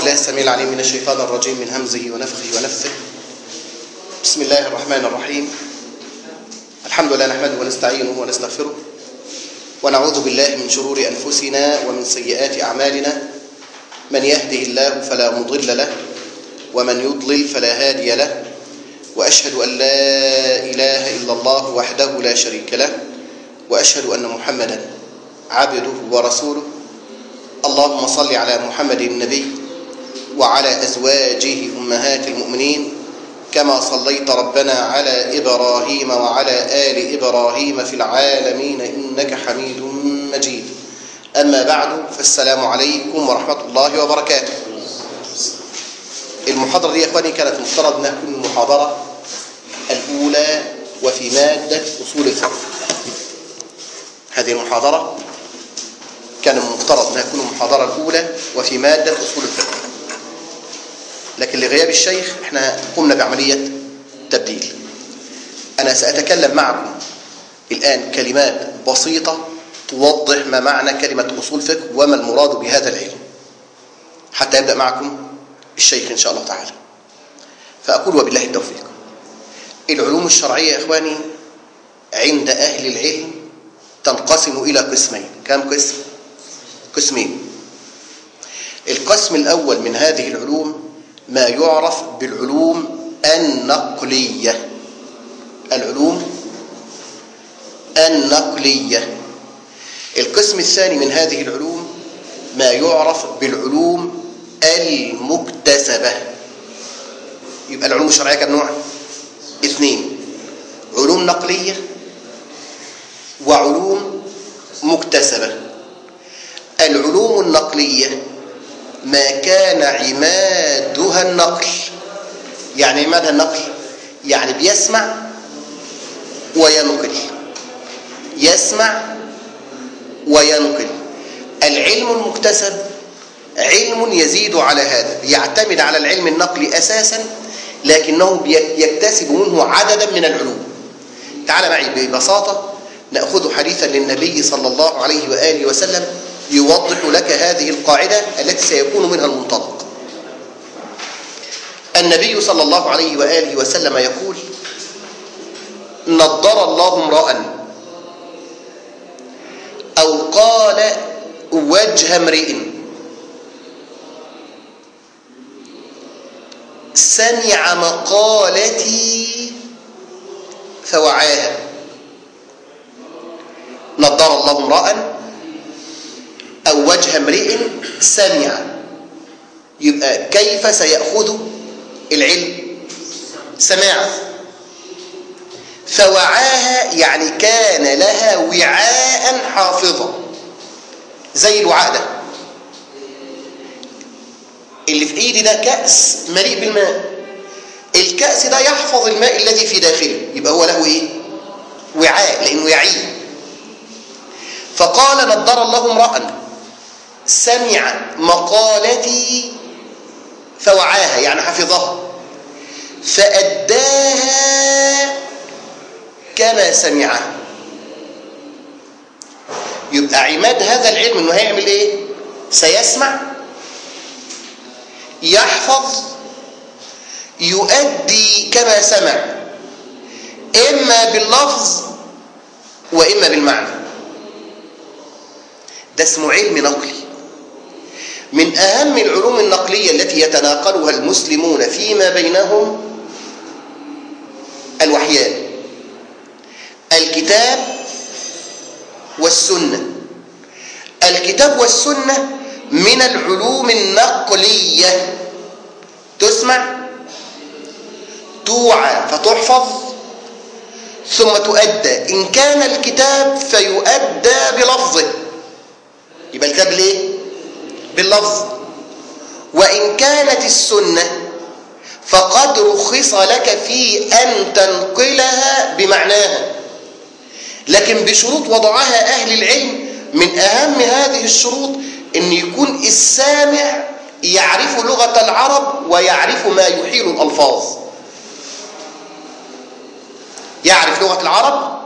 بالله السميع العليم من الشيطان الرجيم من همزه ونفخه ونفثه بسم الله الرحمن الرحيم الحمد لله نحمده ونستعينه ونستغفره ونعوذ بالله من شرور أنفسنا ومن سيئات أعمالنا من يهده الله فلا مضل له ومن يضلل فلا هادي له وأشهد أن لا إله إلا الله وحده لا شريك له وأشهد أن محمدا عبده ورسوله اللهم صل على محمد النبي وعلى أزواجه أمهات المؤمنين كما صليت ربنا على إبراهيم وعلى آل إبراهيم في العالمين إنك حميد مجيد أما بعد فالسلام عليكم ورحمة الله وبركاته المحاضرة دي يا إخواني كانت مفترض أنها تكون المحاضرة الأولى وفي مادة أصول الفقه هذه المحاضرة كان المفترض أنها تكون المحاضرة الأولى وفي مادة أصول الفقه لكن لغياب الشيخ احنا قمنا بعملية تبديل أنا سأتكلم معكم الآن كلمات بسيطة توضح ما معنى كلمة أصول فقه وما المراد بهذا العلم حتى يبدأ معكم الشيخ إن شاء الله تعالى فأقول وبالله التوفيق العلوم الشرعية يا إخواني عند أهل العلم تنقسم إلى قسمين كم قسم؟ قسمين القسم الأول من هذه العلوم ما يعرف بالعلوم النقلية العلوم النقلية القسم الثاني من هذه العلوم ما يعرف بالعلوم المكتسبة يبقى العلوم الشرعية كم نوع؟ اثنين علوم نقلية وعلوم مكتسبة العلوم النقلية ما كان عمادها النقل يعني عمادها النقل يعني بيسمع وينقل يسمع وينقل العلم المكتسب علم يزيد على هذا يعتمد على العلم النقلي أساسا لكنه يكتسب منه عددا من العلوم تعال معي ببساطة نأخذ حديثا للنبي صلى الله عليه وآله وسلم يوضح لك هذه القاعدة التي سيكون منها المنطلق النبي صلى الله عليه وآله وسلم يقول نضر الله امرأ أو قال وجه امرئ سمع مقالتي فوعاها نضر الله امرأ أو وجه امرئ سمع يبقى كيف سيأخذ العلم سماعا فوعاها يعني كان لها وعاء حافظا زي الوعاء ده اللي في ايدي ده كأس مليء بالماء الكأس ده يحفظ الماء الذي في داخله يبقى هو له ايه وعاء لانه يعيه فقال نضر الله امرأ سمع مقالتي فوعاها يعني حفظها فأداها كما سمعها يبقى عماد هذا العلم انه هيعمل ايه سيسمع يحفظ يؤدي كما سمع اما باللفظ واما بالمعنى ده اسمه علم نقلي من أهم العلوم النقلية التي يتناقلها المسلمون فيما بينهم الوحيان الكتاب والسنة الكتاب والسنة من العلوم النقلية تسمع توعى فتحفظ ثم تؤدى إن كان الكتاب فيؤدى بلفظه يبقى الكتاب ليه؟ باللفظ وإن كانت السنة فقد رخص لك في أن تنقلها بمعناها لكن بشروط وضعها أهل العلم من أهم هذه الشروط أن يكون السامع يعرف لغة العرب ويعرف ما يحيل الألفاظ يعرف لغة العرب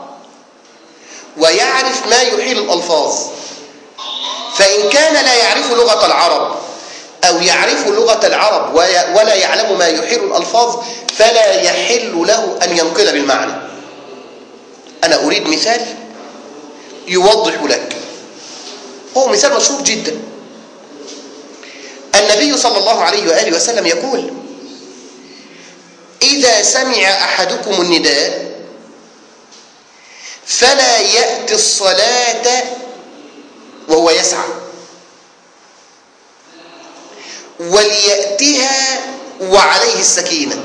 ويعرف ما يحيل الألفاظ فإن كان لا يعرف لغة العرب أو يعرف لغة العرب ولا يعلم ما يحيل الألفاظ فلا يحل له أن ينقل بالمعنى أنا أريد مثال يوضح لك هو مثال مشهور جدا النبي صلى الله عليه وآله وسلم يقول إذا سمع أحدكم النداء فلا يأتي الصلاة وهو يسعى وليأتها وعليه السكينة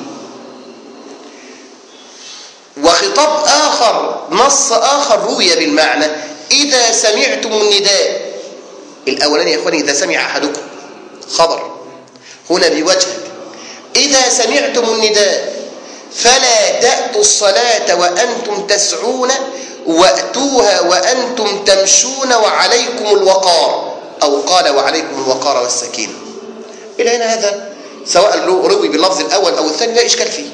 وخطاب آخر نص آخر روي بالمعنى إذا سمعتم النداء الأولاني يا إخواني إذا سمع أحدكم خبر هنا بوجه إذا سمعتم النداء فلا تأتوا الصلاة وأنتم تسعون وأتوها وأنتم تمشون وعليكم الوقار أو قال وعليكم الوقار والسكينة إلى هنا هذا سواء روي باللفظ الأول أو الثاني لا إشكال فيه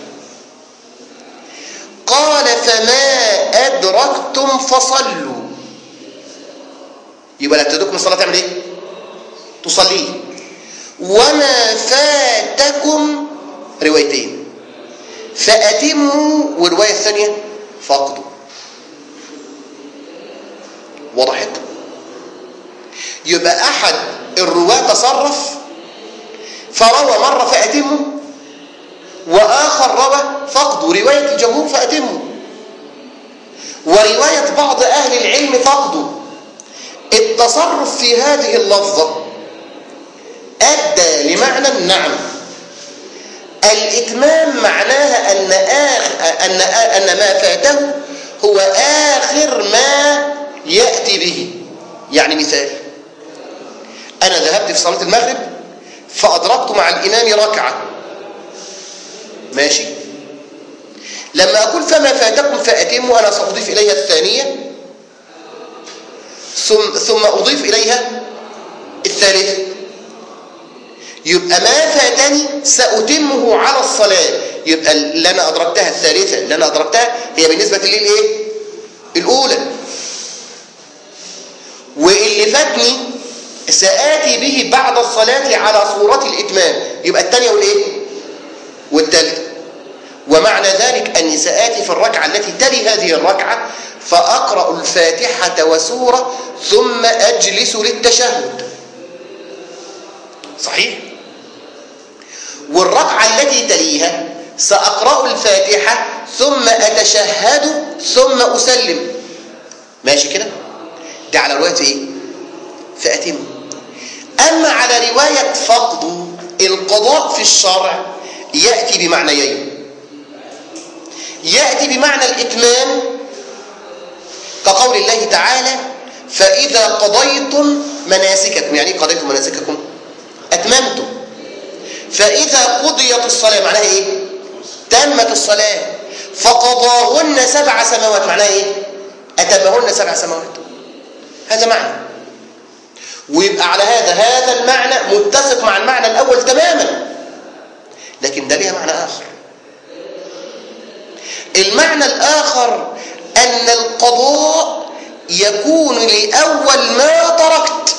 قال فما أدركتم فصلوا يبقى لا تدركم الصلاة تعمل إيه؟ تصليه وما فاتكم روايتين فأتموا والرواية الثانية فاقدوا وضحت يبقى أحد الرواة تصرف فروى مرة فأتموا وآخر روى فقدوا رواية الجمهور فأتموا ورواية بعض أهل العلم فقدوا التصرف في هذه اللفظة أدى لمعنى نعم الإتمام معناها أن, آخر أن, أن ما فاته هو آخر ما يأتي به يعني مثال أنا ذهبت في صلاة المغرب فأدركت مع الإمام ركعة ماشي لما أقول فما فاتكم فأتموا أنا سأضيف إليها الثانية ثم, ثم أضيف إليها الثالثة يبقى ما فاتني سأتمه على الصلاة يبقى اللي أنا أدركتها الثالثة اللي أنا أدركتها هي بالنسبة لي الإيه؟ الأولى واللي فاتني سآتي به بعد الصلاة على صورة الإتمام يبقى الثانية والإيه؟ والثالثة ومعنى ذلك أني سآتي في الركعة التي تلي هذه الركعة فأقرأ الفاتحة وسورة ثم أجلس للتشهد صحيح؟ والركعة التي تليها سأقرأ الفاتحة ثم أتشهد ثم أسلم ماشي كده؟ ده على رواية إيه؟ فأتم أما على رواية فقد القضاء في الشرع يأتي بمعنيين يأتي بمعنى الإتمام كقول الله تعالى فإذا قضيتم مناسككم يعني قضيتم مناسككم أتممتم فإذا قضيت الصلاة معناها إيه تمت الصلاة فقضاهن سبع سماوات معناها إيه أتمهن سبع سماوات هذا معنى ويبقى على هذا هذا المعنى متسق مع المعنى الأول تماما لكن ده ليها معنى آخر المعنى الآخر أن القضاء يكون لأول ما تركت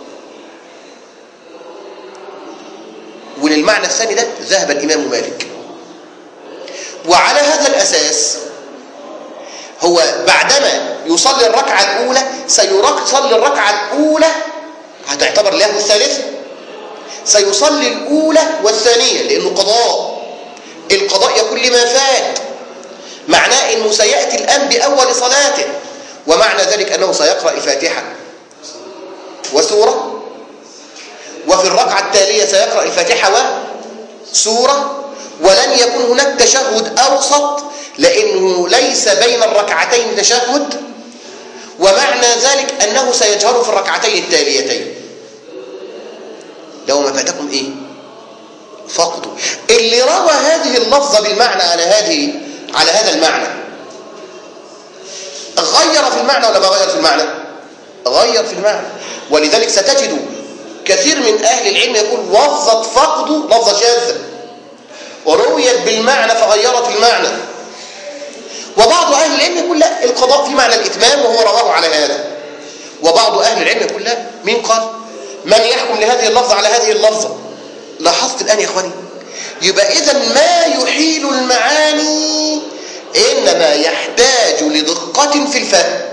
وللمعنى الثاني ده ذهب الإمام مالك وعلى هذا الأساس هو بعدما يصلي الركعة الأولى سيصلي الركعة الأولى هتعتبر له الثالثة سيصلي الأولى والثانية لأنه قضاء القضاء يكون لما فات معناه أنه سيأتي الآن بأول صلاته ومعنى ذلك أنه سيقرأ الفاتحة وسورة وفي الركعة التالية سيقرأ الفاتحة وسورة ولن يكون هناك تشهد أوسط لأنه ليس بين الركعتين تشهد ومعنى ذلك أنه سيجهر في الركعتين التاليتين لو ما فاتكم إيه فقدوا اللي روى هذه اللفظة بالمعنى على هذه على هذا المعنى غير في المعنى ولا ما غير في المعنى غير في المعنى ولذلك ستجد كثير من أهل العلم يقول لفظة فقد لفظة شاذة ورويت بالمعنى فغيرت المعنى وبعض أهل العلم يقول لا القضاء في معنى الإتمام وهو رواه على هذا وبعض أهل العلم يقول لا مين قال من يحكم لهذه اللفظة على هذه اللفظة لاحظت الآن يا إخواني يبقى إذا ما يحيل المعاني إنما يحتاج لدقة في الفهم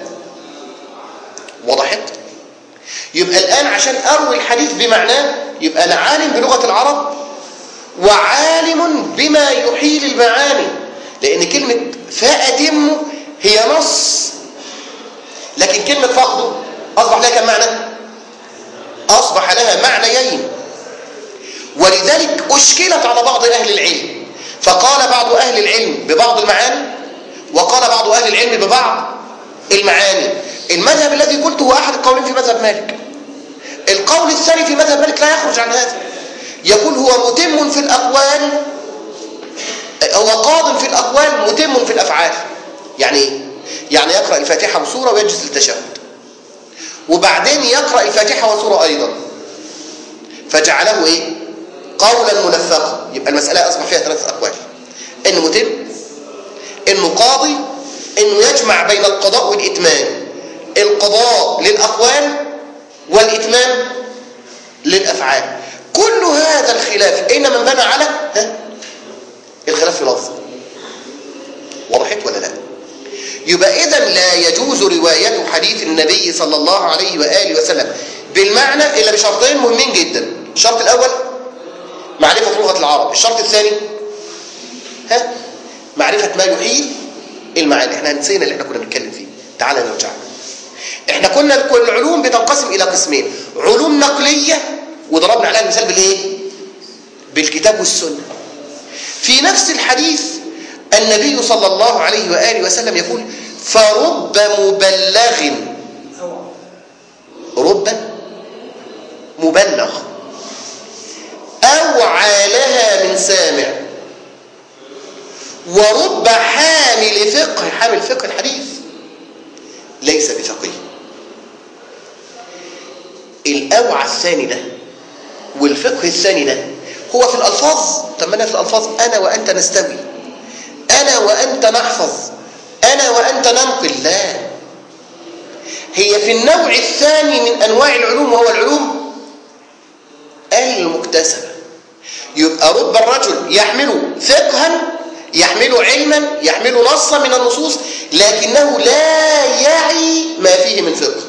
وضحت؟ يبقى الآن عشان أروي الحديث بمعناه يبقى أنا عالم بلغة العرب وعالم بما يحيل المعاني لأن كلمة فأتم هي نص لكن كلمة فقده أصبح لها كم معنى؟ أصبح لها معنيين ولذلك أشكلت على بعض أهل العلم فقال بعض أهل العلم ببعض المعاني وقال بعض أهل العلم ببعض المعاني المذهب الذي قلته هو أحد القولين في مذهب مالك القول الثاني في مذهب مالك لا يخرج عن هذا يقول هو متم في الأقوال هو قاض في الأقوال متم في الأفعال يعني ايه؟ يعني يقرأ الفاتحة وسورة ويجلس للتشهد وبعدين يقرأ الفاتحة وسورة أيضا فجعله إيه؟ قولا منفقا يبقى المسألة أصبح فيها ثلاثة أقوال إنه متم إنه قاضي إنه يجمع بين القضاء والإتمام القضاء للأقوال والإتمام للأفعال كل هذا الخلاف أين من بنى على ها؟ الخلاف في لفظ وضحت ولا لا يبقى إذا لا يجوز رواية حديث النبي صلى الله عليه وآله وسلم بالمعنى إلا بشرطين مهمين جدا الشرط الأول معرفة لغة العرب الشرط الثاني ها معرفة ما يحيل المعاني احنا نسينا اللي احنا كنا بنتكلم فيه تعالى نرجع احنا كنا كل العلوم بتنقسم الى قسمين علوم نقلية وضربنا عليها المثال بالايه بالكتاب والسنة في نفس الحديث النبي صلى الله عليه وآله وسلم يقول فرب مبلغ رب مبلغ أوعى لها من سامع ورب حامل فقه حامل فقه الحديث ليس بفقيه الأوعى الثاني ده والفقه الثاني ده هو في الألفاظ طب أنا في الألفاظ أنا وأنت نستوي أنا وأنت نحفظ أنا وأنت ننقل لا هي في النوع الثاني من أنواع العلوم وهو العلوم المكتسبة يبقى رب الرجل يحمل فقها يحمل علما يحمل نصا من النصوص لكنه لا يعي ما فيه من فقه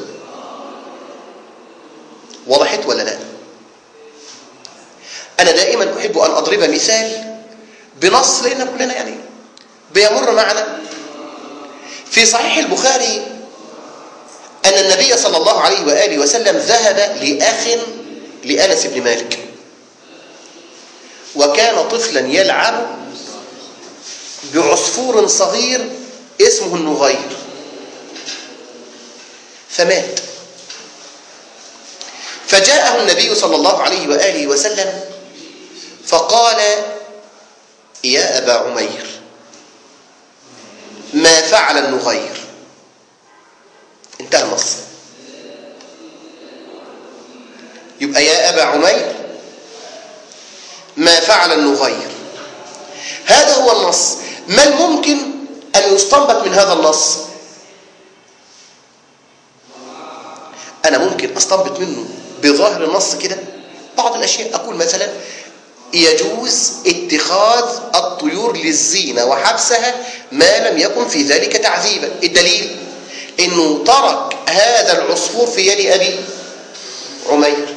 وضحت ولا لا أنا دائما أحب أن أضرب مثال بنص لأن كلنا يعني بيمر معنا في صحيح البخاري أن النبي صلى الله عليه وآله وسلم ذهب لأخ لأنس بن مالك وكان طفلا يلعب بعصفور صغير اسمه النغير فمات فجاءه النبي صلى الله عليه وآله وسلم فقال يا أبا عمير ما فعل النغير انتهى النص يبقى يا أبا عمير ما فعل النغير هذا هو النص ما الممكن أن يستنبط من هذا النص أنا ممكن أستنبط منه بظاهر النص كده بعض الأشياء أقول مثلا يجوز اتخاذ الطيور للزينة وحبسها ما لم يكن في ذلك تعذيبا الدليل انه ترك هذا العصفور في يد ابي عمير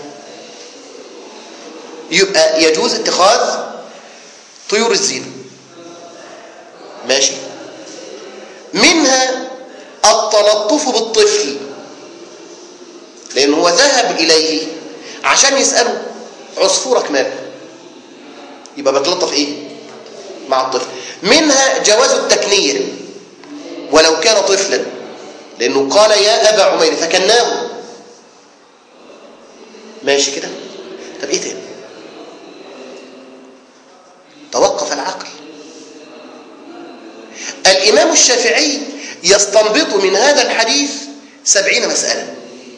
يبقى يجوز اتخاذ طيور الزينة ماشي منها التلطف بالطفل لأنه هو ذهب إليه عشان يسأله عصفورك ماله يبقى بتلطف إيه مع الطفل منها جواز التكنية ولو كان طفلا لأنه قال يا أبا عمير فكناه ماشي كده طب إيه تاني توقف العقل الإمام الشافعي يستنبط من هذا الحديث سبعين مسألة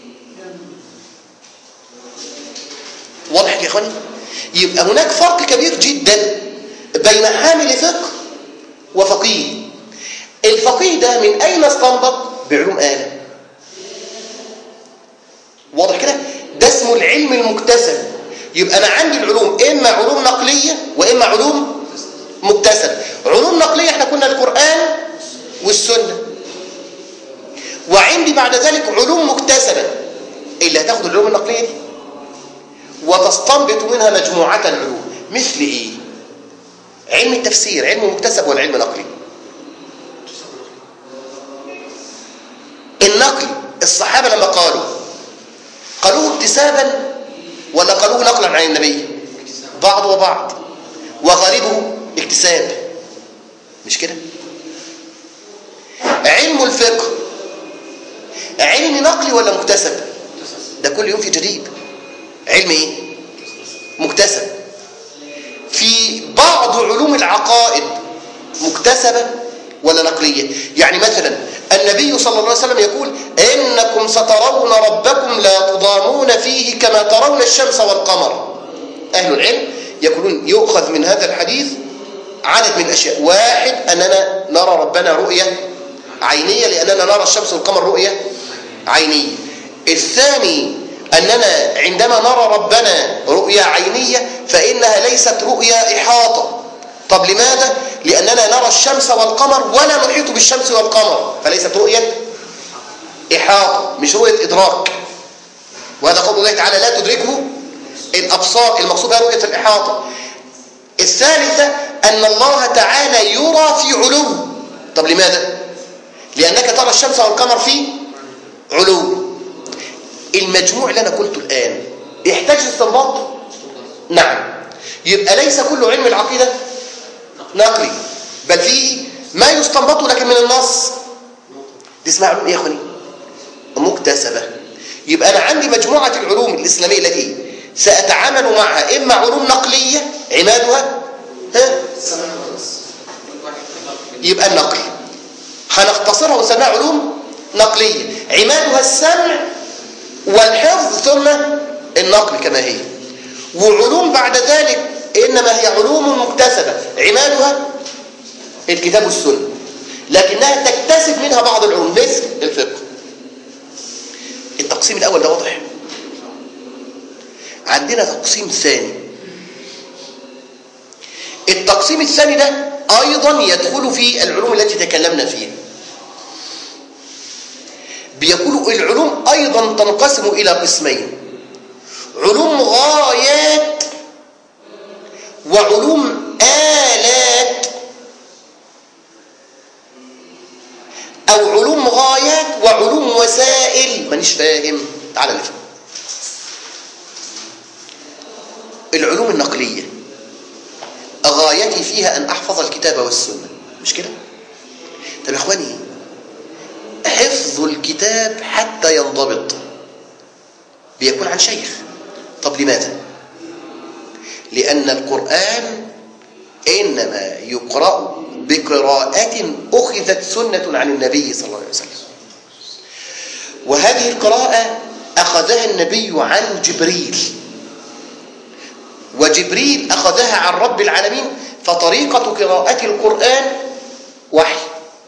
واضح يا إخواني يبقى هناك فرق كبير جدا بين حامل فقه وفقيه الفقيه ده من أين استنبط بعلوم آلة واضح كده ده اسمه العلم المكتسب يبقى انا عندي العلوم اما علوم نقليه واما علوم مكتسبه علوم نقليه احنا كنا القران والسنه وعندي بعد ذلك علوم مكتسبه اللي هتاخد العلوم النقليه دي وتستنبط منها مجموعه العلوم مثل ايه علم التفسير علم مكتسب ولا علم نقلي النقل الصحابه لما قالوا قالوه اكتسابا ولا قالوه نقلا عن النبي بعض وبعض وغالبه اكتساب مش كده علم الفقه علم نقلي ولا مكتسب ده كل يوم في جديد علم ايه مكتسب في بعض علوم العقائد مكتسبه ولا نقليه يعني مثلا النبي صلى الله عليه وسلم يقول انكم سترون ربكم لا تضامون فيه كما ترون الشمس والقمر اهل العلم يقولون يؤخذ من هذا الحديث عدد من الاشياء واحد اننا نرى ربنا رؤيه عينيه لاننا نرى الشمس والقمر رؤيه عينيه الثاني أننا عندما نرى ربنا رؤيا عينية فإنها ليست رؤيا إحاطة طب لماذا؟ لأننا نرى الشمس والقمر ولا نحيط بالشمس والقمر فليست رؤية إحاطة مش رؤية إدراك وهذا قول الله تعالى لا تدركه الأبصار المقصود بها رؤية الإحاطة الثالثة أن الله تعالى يرى في علو طب لماذا؟ لأنك ترى الشمس والقمر في علو المجموع اللي أنا قلته الآن يحتاج استنباط نعم يبقى ليس كل علم العقيدة نقلي بل فيه ما يستنبط لكن من النص دي اسمها علوم ايه يا اخواني مكتسبة يبقى أنا عندي مجموعة العلوم الإسلامية التي سأتعامل معها إما علوم نقلية عمادها ها يبقى النقل هنختصرها ونسميها علوم نقلية عمادها السمع والحفظ ثم النقل كما هي وعلوم بعد ذلك إنما هي علوم مكتسبة عمادها الكتاب والسنة لكنها تكتسب منها بعض العلوم مثل الفقه التقسيم الأول ده واضح عندنا تقسيم ثاني التقسيم الثاني ده أيضا يدخل في العلوم التي تكلمنا فيها بيقولوا العلوم أيضا تنقسم إلى قسمين علوم غايات وعلوم آلات أو علوم غايات وعلوم وسائل مانيش فاهم تعال نفهم العلوم النقلية غايتي فيها أن أحفظ الكتاب والسنة مش كده؟ طب يا إخواني حفظ الكتاب حتى ينضبط بيكون عن شيخ طب لماذا؟ لأن القرآن إنما يقرأ بقراءة أخذت سنة عن النبي صلى الله عليه وسلم وهذه القراءة أخذها النبي عن جبريل وجبريل أخذها عن رب العالمين فطريقة قراءة القرآن وحي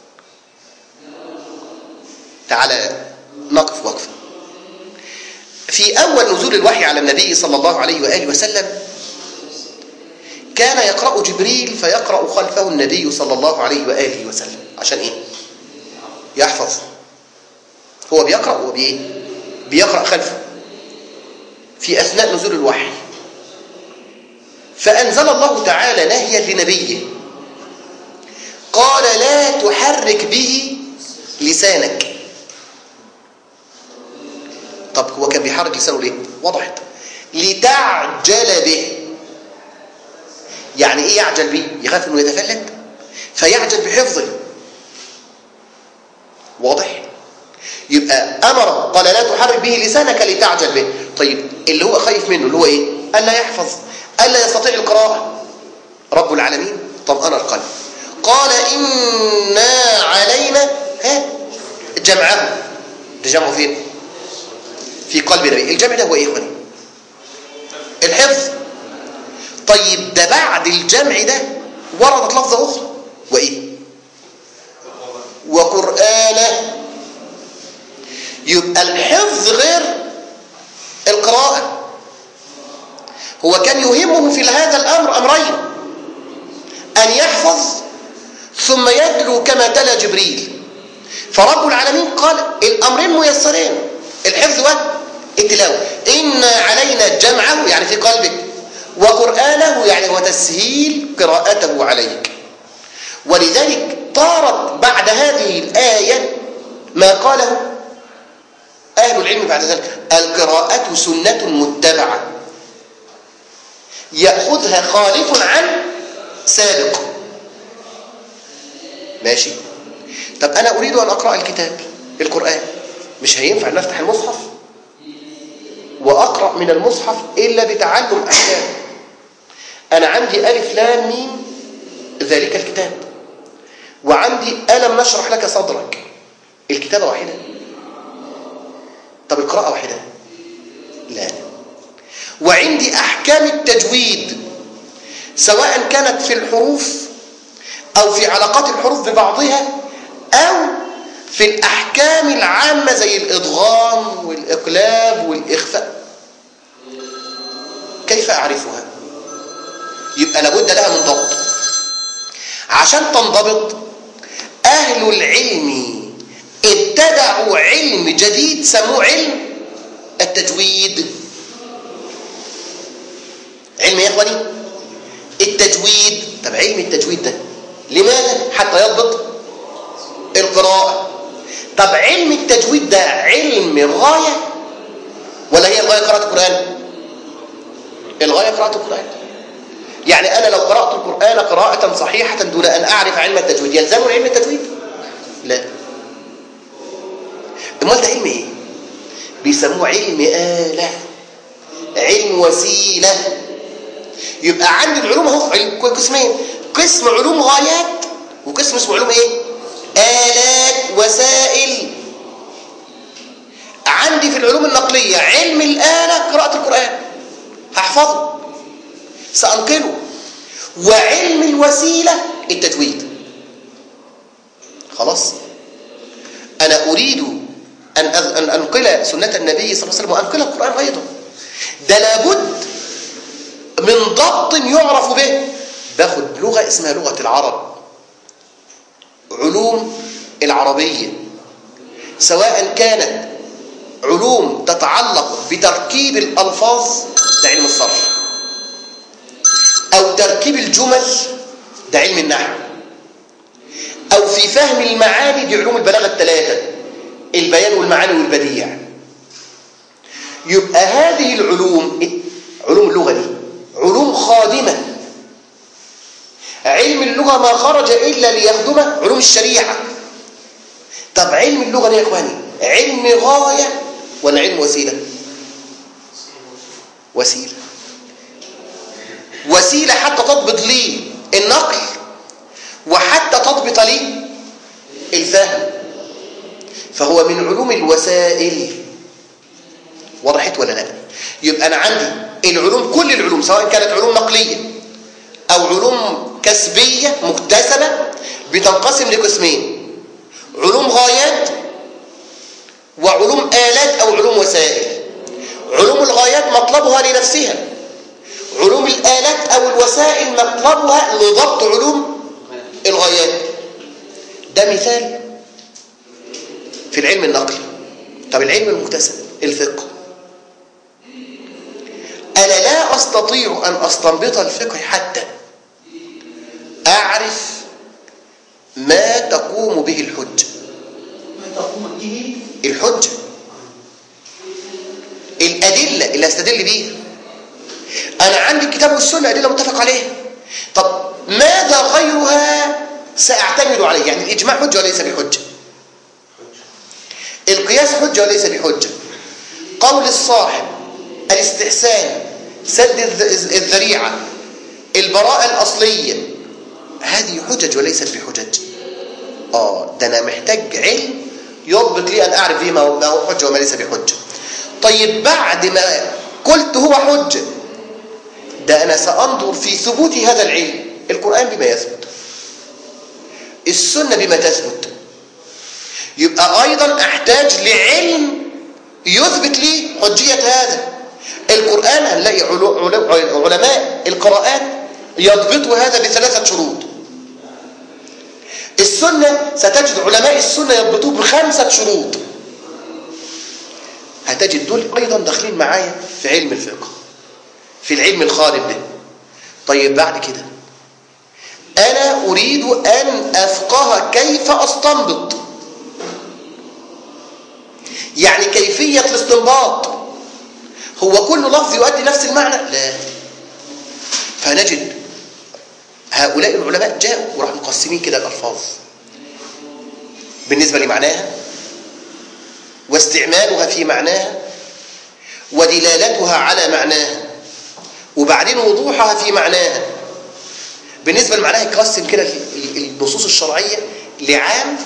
تعالى نقف وقفة في أول نزول الوحي على النبي صلى الله عليه وآله وسلم كان يقرأ جبريل فيقرأ خلفه النبي صلى الله عليه وآله وسلم عشان إيه؟ يحفظ هو بيقرأ هو بإيه؟ بيقرأ خلفه في أثناء نزول الوحي فأنزل الله تعالى نهيا لنبيه قال لا تحرك به لسانك طب هو كان بيحرك لسانه ليه وضحت لتعجل به يعني ايه يعجل به يخاف انه يتفلت فيعجل بحفظه واضح يبقى امر قال لا تحرك به لسانك لتعجل به طيب اللي هو خايف منه اللي هو ايه الا يحفظ الا يستطيع القراءه رب العالمين طب انا القلب قال انا علينا ها جمعه ده جمعه فين في قلب النبي الجمع ده هو ايه يا اخواني الحفظ طيب ده بعد الجمع ده وردت لفظه اخرى وايه وقرانه يبقى الحفظ غير القراءه هو كان يهمه في هذا الأمر أمرين أن يحفظ ثم يتلو كما تلا جبريل فرب العالمين قال الأمرين ميسرين الحفظ والتلاوة إن علينا جمعه يعني في قلبك وقرآنه يعني هو تسهيل قراءته عليك ولذلك طارت بعد هذه الآية ما قاله أهل العلم بعد ذلك القراءة سنة متبعة يأخذها خالف عن سابق ماشي طب أنا أريد أن أقرأ الكتاب القرآن مش هينفع أن أفتح المصحف وأقرأ من المصحف إلا بتعلم أحكام أنا عندي ألف لام ميم ذلك الكتاب وعندي ألم نشرح لك صدرك الكتابة واحدة طب القراءة واحدة لا وعندي أحكام التجويد سواء كانت في الحروف أو في علاقات الحروف ببعضها أو في الأحكام العامة زي الإضغام والإقلاب والإخفاء كيف أعرفها؟ يبقى لابد لها من ضبط عشان تنضبط أهل العلم ابتدعوا علم جديد سموه علم التجويد علم يا إخواني التجويد طب علم التجويد ده لماذا حتى يضبط القراءة طب علم التجويد ده علم غاية ولا هي الغاية قراءة القرآن الغاية قراءة القرآن يعني أنا لو قرأت القرآن قراءة صحيحة دون أن أعرف علم التجويد يلزمني علم التجويد لا امال ده علم ايه بيسموه علم آلة علم وسيلة يبقى عندي العلوم اهو قسمين قسم علوم غايات وقسم اسمه علوم ايه آلات وسائل عندي في العلوم النقلية علم الآلة قراءة القرآن هحفظه سأنقله وعلم الوسيلة التجويد خلاص أنا أريد أن أن أنقل سنة النبي صلى الله عليه وسلم وأنقل القرآن أيضا ده لابد من ضبط يعرف به باخد لغة اسمها لغة العرب علوم العربية سواء كانت علوم تتعلق بتركيب الألفاظ ده علم الصرف أو تركيب الجمل ده علم النحو أو في فهم المعاني دي علوم البلاغة الثلاثة البيان والمعاني والبديع يبقى هذه العلوم علوم اللغة دي علوم خادمة علم اللغة ما خرج إلا ليخدمه علوم الشريعة طب علم اللغة ده يا إخواني علم غاية ولا علم وسيلة وسيلة وسيلة حتى تضبط لي النقل وحتى تضبط لي الفهم فهو من علوم الوسائل وضحت ولا لا يبقى أنا عندي العلوم كل العلوم سواء كانت علوم نقلية أو علوم كسبية مكتسبة بتنقسم لقسمين علوم غايات وعلوم آلات أو علوم وسائل علوم الغايات مطلبها لنفسها علوم الآلات أو الوسائل مطلبها لضبط علوم الغايات ده مثال في العلم النقلي طب العلم المكتسب الفقه أنا لا أستطيع أن أستنبط الفقه حتى أعرف ما تقوم به الحجة ما تقوم به الحجة الأدلة اللي أستدل بيها أنا عندي الكتاب والسنة أدلة متفق عليها طب ماذا غيرها سأعتمد عليه يعني الإجماع حجة وليس بحجة القياس حجة وليس بحجة قول الصاحب الاستحسان سد الذ- الذريعة البراءة الأصلية هذه حجج وليست بحجج آه ده أنا محتاج علم يضبط لي أن أعرف فيه ما هو ما هو حجة وما ليس بحجة طيب بعد ما قلت هو حجة ده أنا سأنظر في ثبوت هذا العلم القرآن بما يثبت السنة بما تثبت يبقى أيضا أحتاج لعلم يثبت لي حجية هذا القرآن هنلاقي علو- علو- يضبط هذا بثلاثة شروط السنة ستجد علماء السنة يضبطوه بخمسة شروط هتجد دول أيضا داخلين معايا في علم الفقه في العلم الخارج ده طيب بعد كده أنا أريد أن أفقه كيف أستنبط يعني كيفية الاستنباط هو كل لفظ يؤدي نفس المعنى لا فنجد هؤلاء العلماء جاءوا وراح مقسمين كده الألفاظ بالنسبة لمعناها واستعمالها في معناها ودلالتها على معناها وبعدين وضوحها في معناها بالنسبة لمعناها يقسم كده النصوص الشرعية لعام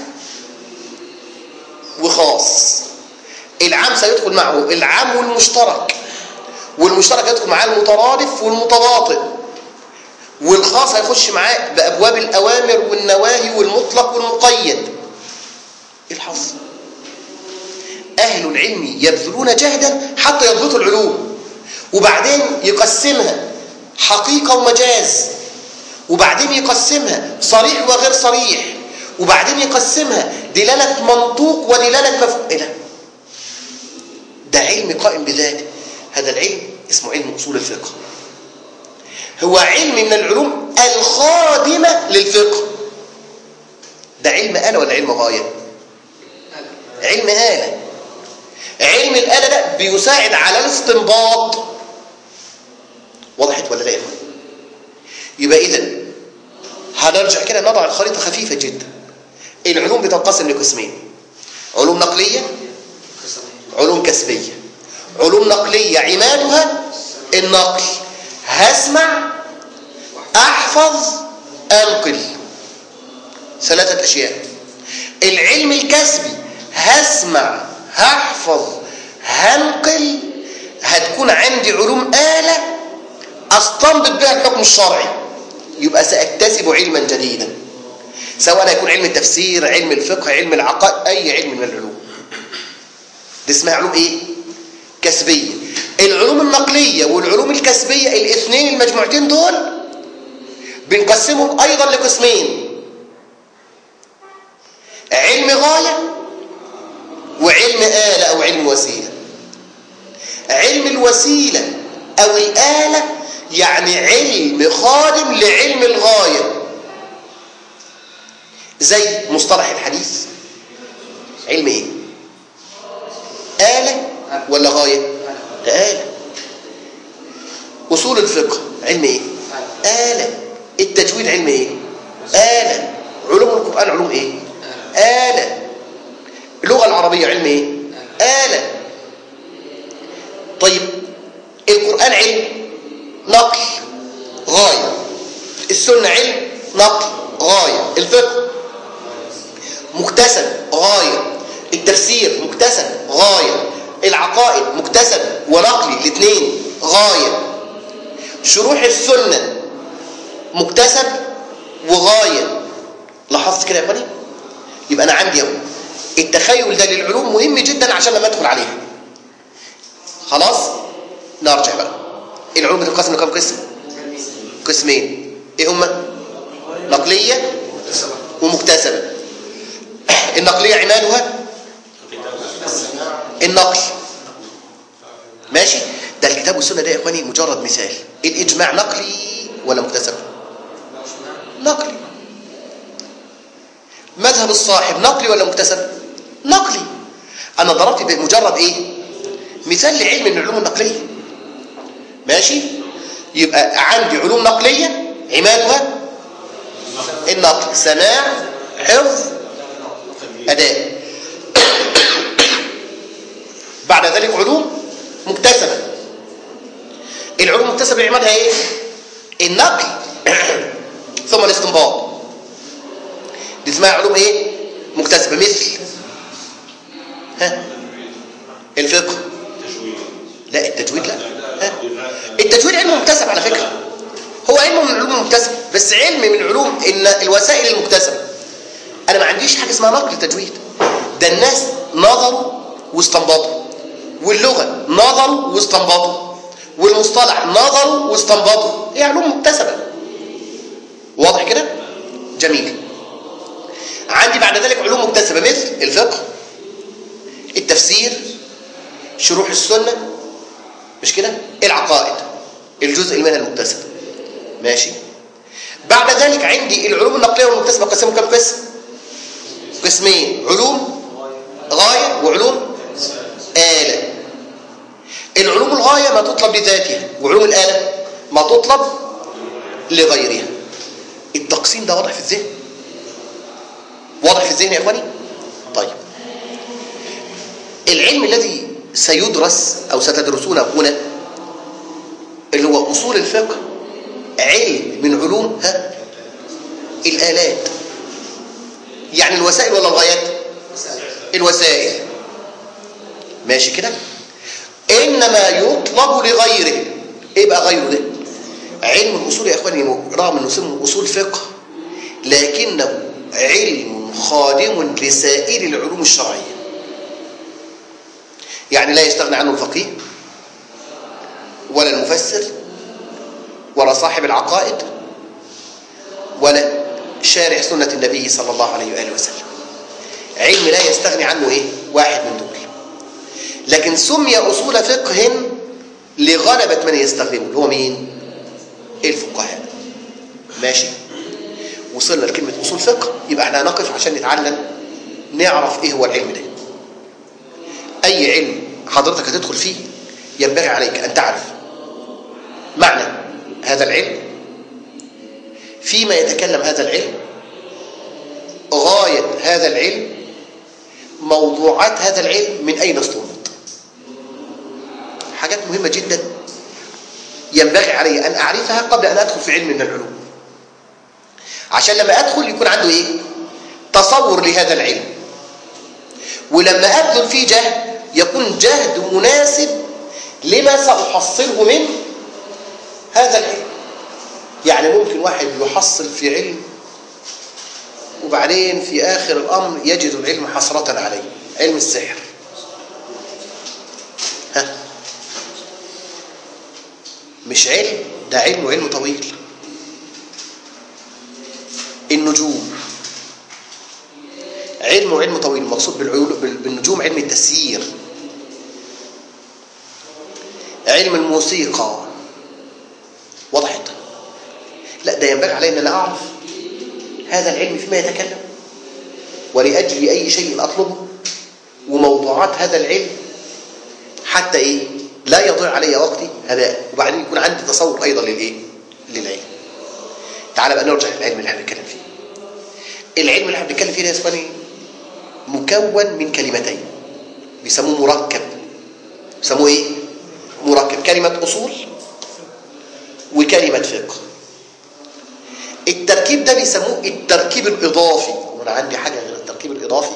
وخاص العام سيدخل معه العام والمشترك والمشترك يدخل معاه المترادف والمتواطئ والخاص هيخش معاه بأبواب الأوامر والنواهي والمطلق والمقيد ايه الحظ أهل العلم يبذلون جهدا حتى يضبطوا العلوم وبعدين يقسمها حقيقة ومجاز وبعدين يقسمها صريح وغير صريح وبعدين يقسمها دلالة منطوق ودلالة مفهوم إيه ده؟ ده علم قائم بذاته هذا العلم اسمه علم أصول الفقه هو علم من العلوم الخادمة للفقه ده علم آلة ولا علم غاية علم آلة علم الآلة ده بيساعد على الاستنباط وضحت ولا لا يبقى إذا هنرجع كده نضع الخريطة خفيفة جدا العلوم بتنقسم لقسمين علوم نقلية علوم كسبية علوم نقلية عمادها النقل هسمع أحفظ أنقل ثلاثة أشياء العلم الكسبي هسمع هحفظ هنقل هتكون عندي علوم آلة أستنبط بها الحكم الشرعي يبقى سأكتسب علما جديدا سواء يكون علم التفسير علم الفقه علم العقائد أي علم من العلوم دي اسمها علوم إيه؟ كسبية العلوم النقلية والعلوم الكسبية الاثنين المجموعتين دول بنقسمهم أيضا لقسمين علم غاية وعلم آلة أو علم وسيلة علم الوسيلة أو الآلة يعني علم خادم لعلم الغاية زي مصطلح الحديث علم ايه آلة ولا غاية ده آلة أصول الفقه علم ايه آلة التجويد علم ايه آلة علوم القرآن علوم ايه آلة اللغة العربية علم ايه آلة طيب القرآن علم نقل غاية السنة علم نقل غاية الفقه مكتسب غاية التفسير مكتسب غاية العقائد مكتسب ونقلي الاثنين غاية شروح السنة مكتسب وغاية لاحظت كده يا اخواني يبقى انا عندي اهو التخيل ده للعلوم مهم جدا عشان لما ادخل عليها خلاص نرجع بقى العلوم بتنقسم لكام قسم قسمين ايه هما نقليه ومكتسبه النقليه عمادها النقل ماشي ده الكتاب والسنه ده يا اخواني مجرد مثال الاجماع نقلي ولا مكتسب نقلي مذهب الصاحب نقلي ولا مكتسب نقلي انا ضربت بمجرد ايه مثال لعلم من العلوم النقليه ماشي يبقى عندي علوم نقليه عمادها النقل سماع حفظ اداء بعد ذلك علوم مكتسبه العلوم المكتسبه عمادها ايه النقل ثم الاستنباط دي اسمها علوم ايه مكتسبه مثل ها الفقه لا التجويد لا ها؟ التجويد علم مكتسب على فكره هو علم من العلوم المكتسبه بس علم من علوم ان الوسائل المكتسبه انا ما عنديش حاجه اسمها نقل تجويد ده الناس نظروا واستنبطوا واللغه نظروا واستنبطوا والمصطلح نظروا واستنبطوا هي علوم مكتسبه واضح كده جميل عندي بعد ذلك علوم مكتسبة مثل الفقه التفسير شروح السنة مش كده العقائد الجزء منها المكتسب ماشي بعد ذلك عندي العلوم النقلية والمكتسبة قسموا كم قسم قسمين علوم غاية وعلوم آلة العلوم الغاية ما تطلب لذاتها وعلوم الآلة ما تطلب لغيرها التقسيم ده واضح في الذهن واضح في الذهن يا اخواني طيب العلم الذي سيدرس او ستدرسونه هنا اللي هو اصول الفقه علم من علوم ها الالات يعني الوسائل ولا الغايات الوسائل ماشي كده انما يطلب لغيره ايه بقى غيره ده علم الاصول يا اخواني رغم انه اسمه اصول فقه لكنه علم خادم لسائر العلوم الشرعيه يعني لا يستغنى عنه الفقيه ولا المفسر ولا صاحب العقائد ولا شارع سنة النبي صلى الله عليه وآله وسلم علم لا يستغني عنه إيه؟ واحد من دول لكن سمي أصول فقه لغلبة من يستخدمه اللي هو مين؟ الفقهاء ماشي وصلنا لكلمة أصول فقه يبقى احنا هنقف عشان نتعلم نعرف ايه هو العلم ده اي علم حضرتك هتدخل فيه ينبغي عليك ان تعرف معنى هذا العلم فيما يتكلم هذا العلم غاية هذا العلم موضوعات هذا العلم من أين استنبط حاجات مهمة جدا ينبغي علي أن أعرفها قبل أن أدخل في علم من العلوم عشان لما أدخل يكون عنده إيه تصور لهذا العلم ولما أبذل فيه جهد يكون جهد مناسب لما سأحصله من هذا العلم يعني ممكن واحد يحصل في علم وبعدين في آخر الأمر يجد العلم حسرة عليه علم السحر ها مش علم ده علم وعلم طويل النجوم علم وعلم طويل المقصود بالنجوم علم التسيير علم الموسيقى وضحت لا ده ينبغي علي ان انا اعرف هذا العلم فيما يتكلم ولاجل اي شيء اطلبه وموضوعات هذا العلم حتى ايه لا يضيع علي وقتي هباء وبعدين يكون عندي تصور ايضا للايه للعلم تعال بقى نرجع للعلم اللي احنا بنتكلم فيه العلم اللي احنا بنتكلم فيه ده يا اخواني مكون من كلمتين بيسموه مركب بيسموه ايه مركب كلمة أصول وكلمة فقه التركيب ده بيسموه التركيب الإضافي وأنا عندي حاجة غير التركيب الإضافي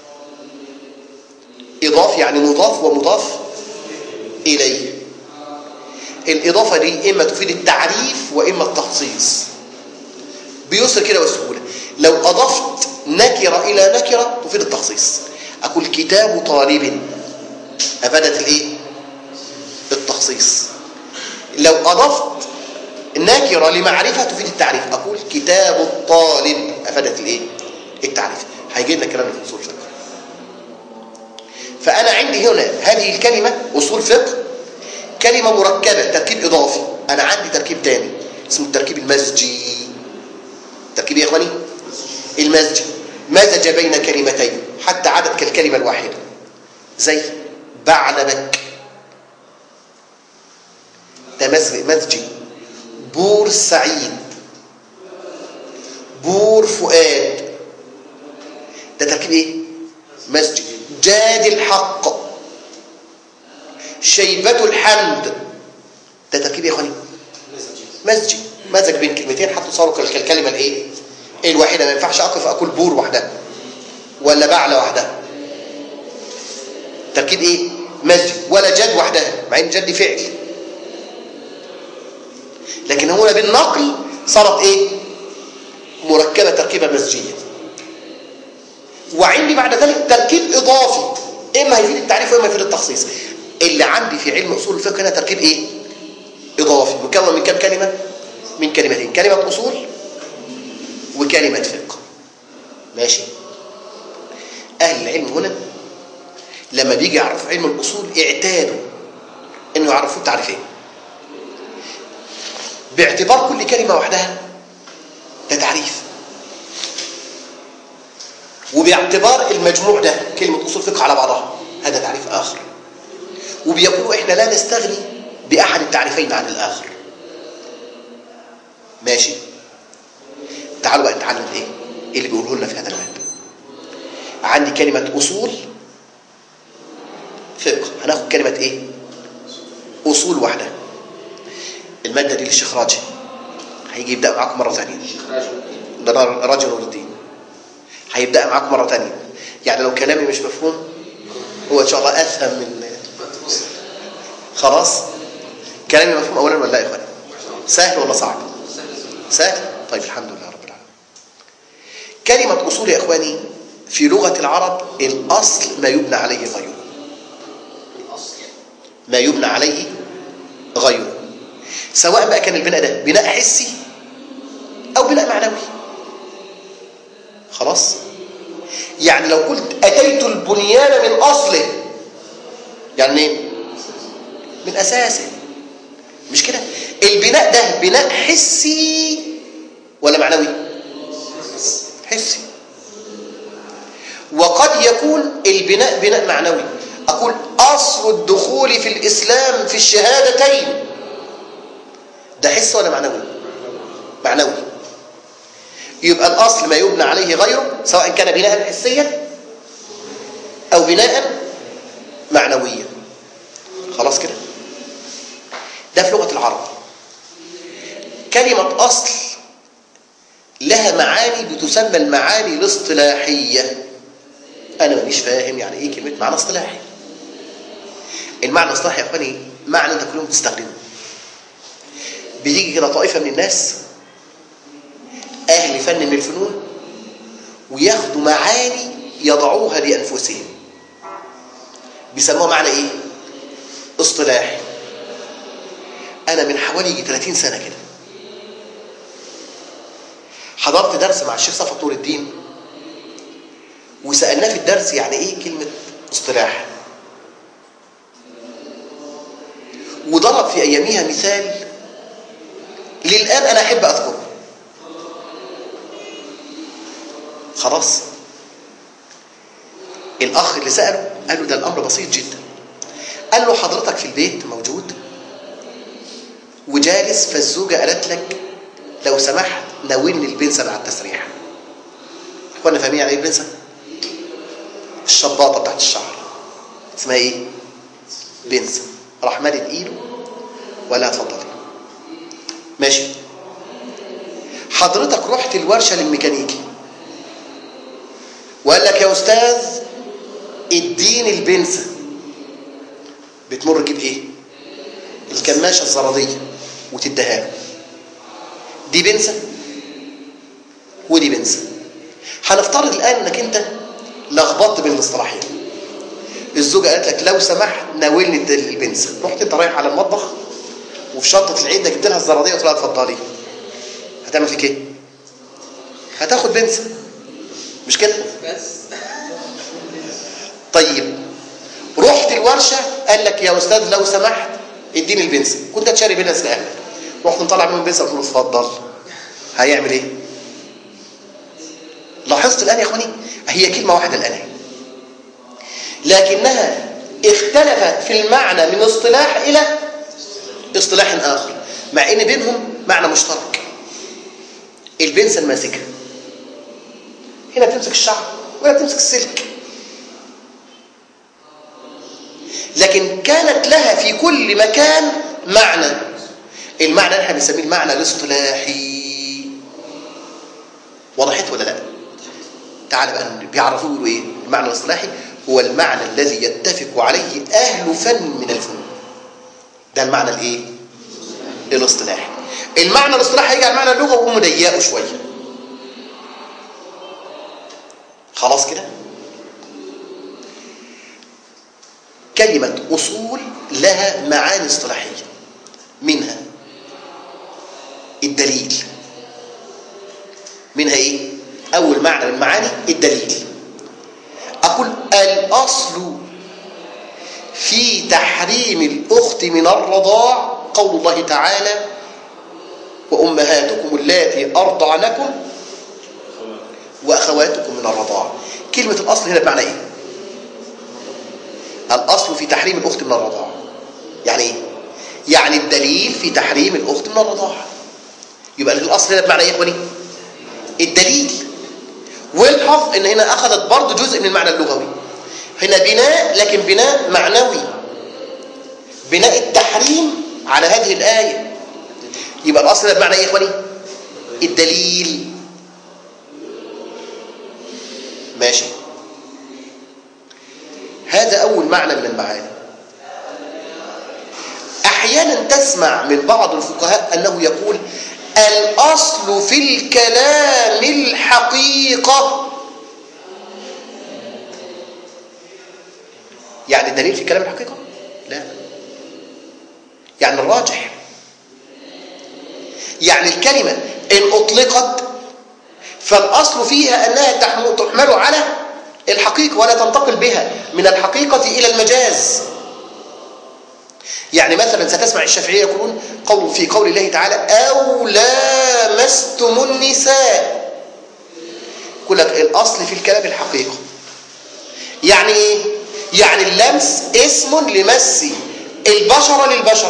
إضافي يعني مضاف ومضاف إليه الإضافة دي إما تفيد التعريف وإما التخصيص بيسر كده والسهولة لو أضفت نكرة إلى نكرة تفيد التخصيص أقول كتاب طالب أفادت الإيه؟ التخصيص لو أضفت نكرة لمعرفة تفيد التعريف أقول كتاب الطالب أفادت الإيه؟ التعريف هيجي لنا كلام في أصول الفقه فأنا عندي هنا هذه الكلمة أصول فقه كلمة مركبة تركيب إضافي أنا عندي تركيب تاني اسمه التركيب المزجي تركيب يا إخواني المزج مزج بين كلمتين حتى عدد كالكلمة الواحدة زي بعلبك ده مزجي بور سعيد بور فؤاد ده تركيب ايه مزجي جاد الحق شيبة الحمد ده تركيب يا اخواني مزجي مزج بين كلمتين حتى صاروا كالكلمة الايه الواحدة ما ينفعش أقف أكل بور وحدها ولا بعلى وحدها تركيب إيه؟ مزج ولا جد وحدها مع إن جد فعل لكن هنا بالنقل صارت إيه؟ مركبة تركيبة مزجية وعندي بعد ذلك تركيب إضافي إما هيفيد التعريف وإما يفيد التخصيص اللي عندي في علم أصول الفقه هنا تركيب إيه؟ إضافي مكون من كم كلمة؟ من كلمتين كلمة أصول لكلمة فقه ماشي أهل العلم هنا لما بيجي يعرفوا علم الأصول اعتادوا أنه يعرفوا التعريفين باعتبار كل كلمة وحدها ده تعريف وباعتبار المجموع ده كلمة أصول فقه على بعضها هذا تعريف آخر وبيقولوا إحنا لا نستغني بأحد التعريفين عن الآخر ماشي تعالوا بقى نتعلم إيه إيه اللي بيقوله لنا في هذا الباب عندي كلمة أصول فقه هناخد كلمة إيه أصول واحدة المادة دي للشيخ راجي هيجي يبدأ معاكم مرة ثانية ده راجل نور الدين هيبدأ معاكم مرة ثانية يعني لو كلامي مش مفهوم هو إن شاء الله أفهم من خلاص كلامي مفهوم أولا ولا لا يا إخواني سهل ولا صعب سهل طيب الحمد لله رب العالمين كلمة أصول يا إخواني في لغة العرب الأصل ما يبنى عليه غيره ما يبنى عليه غيره سواء بقى كان البناء ده بناء حسي أو بناء معنوي خلاص يعني لو قلت أتيت البنيان من أصله يعني ايه من أساسه مش كده البناء ده بناء حسي ولا معنوي حسي وقد يكون البناء بناء معنوي أقول أصل الدخول في الإسلام في الشهادتين ده حس ولا معنوي معنوي يبقى الأصل ما يبنى عليه غيره سواء كان بناء حسيا أو بناء معنويا خلاص كده ده في لغة العرب كلمة أصل لها معاني بتسمى المعاني الاصطلاحية أنا مانيش فاهم يعني إيه كلمة معنى اصطلاحي المعنى الاصطلاحي يا إخواني معنى أنت كل يوم بتستخدمه بيجي كده طائفة من الناس أهل فن من الفنون وياخدوا معاني يضعوها لأنفسهم بيسموها معنى إيه؟ اصطلاحي أنا من حوالي 30 سنة كده حضرت درس مع الشيخ صفا نور الدين وسألناه في الدرس يعني إيه كلمة اصطلاح وضرب في أيامها مثال للآن أنا أحب أذكره خلاص الأخ اللي سأله قال له ده الأمر بسيط جدا قال له حضرتك في البيت موجود وجالس فالزوجة قالت لك لو سمحت ناولني البنسة مع التسريح اخوانا فاهمين يعني ايه البنسة؟ الشباطة بتاعت الشعر اسمها ايه؟ بنسة راح مالت ايده ولا اتفضلي ماشي حضرتك رحت الورشة للميكانيكي وقال لك يا أستاذ اديني البنسة بتمر تجيب ايه الكماشة الزرادية وتديها له دي بنسة ودي بنسة هنفترض الآن انك انت لخبطت بين الاصطلاحين الزوجة قالت لك لو سمحت ناولني البنسة رحت انت رايح على المطبخ وفي شنطة العيد ده جبت لها الزرادية وقلت لها اتفضلي هتعمل فيك ايه؟ هتاخد بنسة مش كده؟ بس طيب رحت الورشة قال لك يا أستاذ لو سمحت اديني البنسة كنت هتشاري بنس لأهلك رحت مطلع منهم بنسة قلت له اتفضل هيعمل ايه؟ لاحظت الآن يا إخواني هي كلمة واحدة الآن لكنها اختلفت في المعنى من اصطلاح إلى اصطلاح آخر مع إن بينهم معنى مشترك البنسة الماسكة هنا بتمسك الشعر وهنا بتمسك السلك لكن كانت لها في كل مكان معنى المعنى اللي احنا بنسميه المعنى الاصطلاحي وضحت ولا لا تعال بقى بيعرفوا يقولوا ايه المعنى الاصطلاحي هو المعنى الذي يتفق عليه اهل فن من الفنون ده المعنى الايه الاصطلاحي المعنى الاصطلاحي هيجي على المعنى اللغوي وهو مضيقه شويه خلاص كده كلمة أصول لها معاني اصطلاحية منها الدليل منها ايه اول معنى من معاني الدليل اقول الاصل في تحريم الاخت من الرضاع قول الله تعالى وامهاتكم اللاتي ارضعنكم واخواتكم من الرضاعه كلمه الاصل هنا بمعنى ايه الاصل في تحريم الاخت من الرضاعه يعني ايه يعني الدليل في تحريم الاخت من الرضاعه يبقى الاصل هنا بمعنى ايه يا اخواني الدليل والحظ ان هنا اخذت برضه جزء من المعنى اللغوي هنا بناء لكن بناء معنوي بناء التحريم على هذه الايه يبقى الاصل هنا بمعنى ايه يا اخواني الدليل ماشي هذا اول معنى من المعاني احيانا تسمع من بعض الفقهاء انه يقول الاصل في الكلام الحقيقه يعني الدليل في كلام الحقيقه لا يعني الراجح يعني الكلمه ان اطلقت فالاصل فيها انها تحمل على الحقيقه ولا تنتقل بها من الحقيقه الى المجاز يعني مثلا ستسمع الشافعية يقولون قول في قول الله تعالى أو لامستم النساء يقول لك الأصل في الكلام الحقيقة يعني إيه؟ يعني اللمس اسم لمس البشر للبشر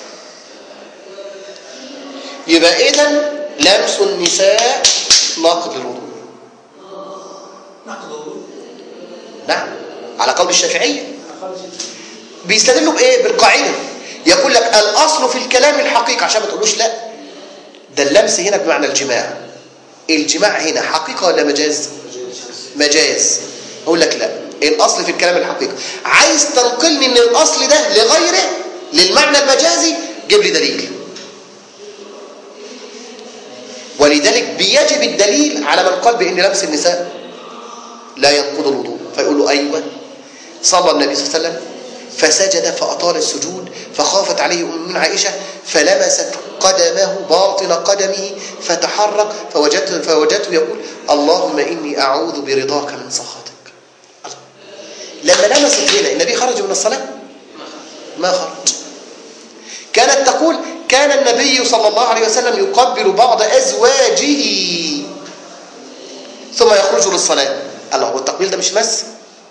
يبقى إذا لمس النساء ناقض للوضوء نقد الوضوء نعم على قول الشافعية بيستدلوا بايه بالقاعده يقول لك الاصل في الكلام الحقيقه عشان ما تقولوش لا ده اللمس هنا بمعنى الجماع الجماع هنا حقيقه ولا مجاز مجاز اقول لك لا الاصل في الكلام الحقيقه عايز تنقلني من الاصل ده لغيره للمعنى المجازي جيب لي دليل ولذلك بيجب الدليل على من قال بان لمس النساء لا ينقض الوضوء فيقول له ايوه صلى النبي صلى الله عليه وسلم فسجد فأطال السجود فخافت عليه أم عائشة فلمست قدمه باطن قدمه فتحرك فوجدته, فوجدته يقول اللهم إني أعوذ برضاك من سخطك لما لمست هنا النبي خرج من الصلاة ما خرج كانت تقول كان النبي صلى الله عليه وسلم يقبل بعض أزواجه ثم يخرج للصلاة الله هو التقبيل ده مش مس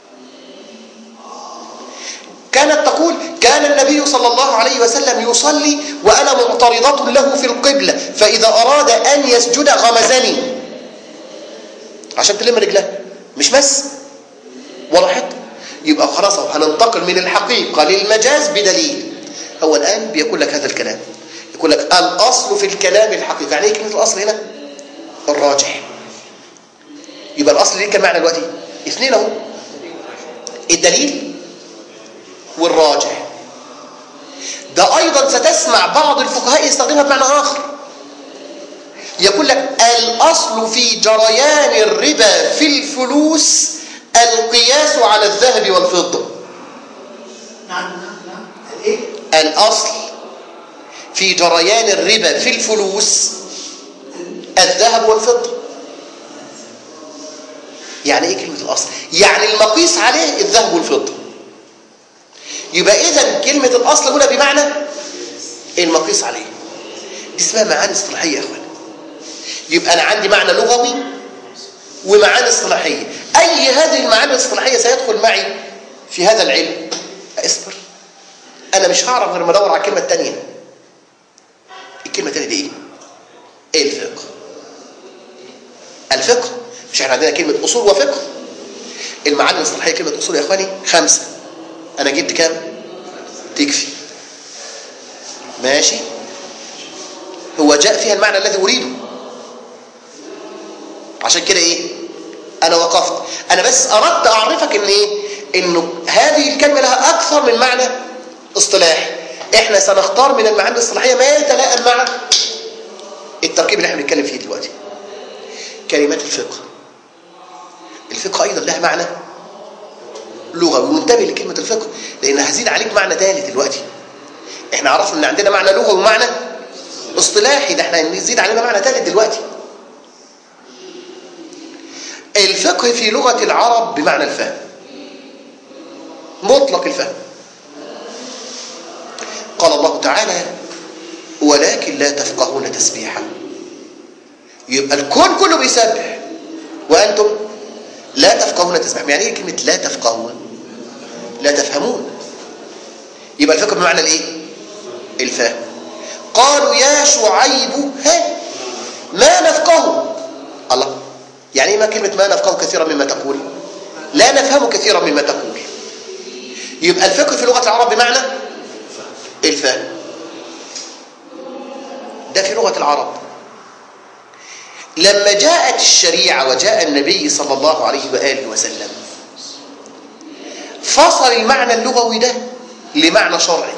كانت تقول كان النبي صلى الله عليه وسلم يصلي وأنا معترضة له في القبلة فإذا أراد أن يسجد غمزني عشان تلم رجلها مش مس ولا حط يبقى خلاص هننتقل من الحقيقة للمجاز بدليل هو الآن بيقول لك هذا الكلام يقول لك الأصل في الكلام الحقيقة يعني ايه كلمة الأصل هنا الراجح يبقى الأصل ليه كم معنى دلوقتي اثنين اهو الدليل والراجح ده أيضا ستسمع بعض الفقهاء يستخدمها بمعنى آخر يقول لك الأصل في جريان الربا في الفلوس القياس على الذهب والفضة نعم نعم نعم الايه الأصل في جريان الربا في الفلوس الذهب والفضة يعني ايه كلمة الأصل؟ يعني المقيس عليه الذهب والفضة يبقى إذا كلمة الأصل هنا بمعنى المقيس عليه دي اسمها معاني اصطلاحية يا أخوان يبقى أنا عندي معنى لغوي ومعاني اصطلاحية أي هذه المعاني الاصطلاحية سيدخل معي في هذا العلم اصبر أنا مش هعرف غير ما أدور على الكلمة الثانية الكلمة الثانية دي إيه؟ إيه الفقه؟ الفقه مش احنا عندنا كلمة أصول وفقه المعاني الاصطلاحية كلمة أصول يا إخواني خمسة أنا جبت كام؟ تكفي ماشي هو جاء فيها المعنى الذي أريده عشان كده إيه؟ أنا وقفت أنا بس أردت أعرفك إن إيه؟ إنه هذه الكلمة لها أكثر من معنى اصطلاحي إحنا سنختار من المعاني الاصطلاحية ما يتلائم مع التركيب اللي احنا بنتكلم فيه دلوقتي كلمات الفقه الفقه أيضا لها معنى لغوي وانتبه لكلمة الفقه لأن هزيد عليك معنى ثالث دلوقتي احنا عرفنا ان عندنا معنى لغوي ومعنى اصطلاحي ده احنا هنزيد علينا معنى ثالث دلوقتي الفقه في لغة العرب بمعنى الفهم مطلق الفهم قال الله تعالى ولكن لا تفقهون تسبيحا يبقى الكون كله بيسبح وأنتم لا تفقهون تسبيحا يعني ايه كلمة لا تفقهون لا تفهمون يبقى الفقه بمعنى الايه الفهم قالوا يا شعيب ها ما نفقه الله يعني ايه ما كلمة ما نفقه كثيرا مما تقول لا نفهم كثيرا مما تقول يبقى الفقه في لغة العرب بمعنى الفهم ده في لغة العرب لما جاءت الشريعة وجاء النبي صلى الله عليه وآله وسلم فصل المعنى اللغوي ده لمعنى شرعي